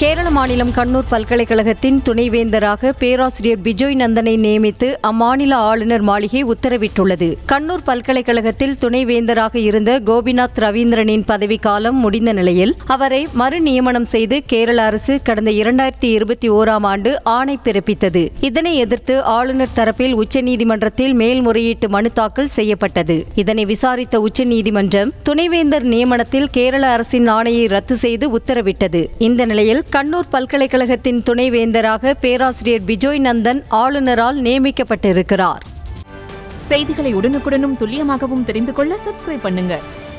கேரள மாநிலம் கண்ணூர் பல்கலைக்கழகத்தின் துணைவேந்தராக பேராசிரியர் பிஜோய் நந்தனை நியமித்து அம்மாநில ஆளுநர் மாளிகை உத்தரவிட்டுள்ளது கண்ணூர் பல்கலைக்கழகத்தில் துணைவேந்தராக இருந்த கோபிநாத் ரவீந்திரனின் பதவிக்காலம் முடிந்த நிலையில் அவரை மறு நியமனம் செய்து கேரள அரசு கடந்த இரண்டாயிரத்தி இருபத்தி ஓராம் ஆண்டு ஆணை பிறப்பித்தது இதனை எதிர்த்து ஆளுநர் தரப்பில் உச்சநீதிமன்றத்தில் மேல்முறையீட்டு மனு தாக்கல் செய்யப்பட்டது இதனை விசாரித்த உச்சநீதிமன்றம் துணைவேந்தர் நியமனத்தில் கேரள அரசின் ஆணையை ரத்து செய்து உத்தரவிட்டது இந்த நிலையில் கண்ணூர் பல்கலைக்கழகத்தின் துணைவேந்தராக பேராசிரியர் பிஜோய் நந்தன் ஆளுநரால் நியமிக்கப்பட்டிருக்கிறார் செய்திகளை உடனுக்குடனும் துல்லியமாகவும் தெரிந்து கொள்ள சப்ஸ்கிரைப் பண்ணுங்க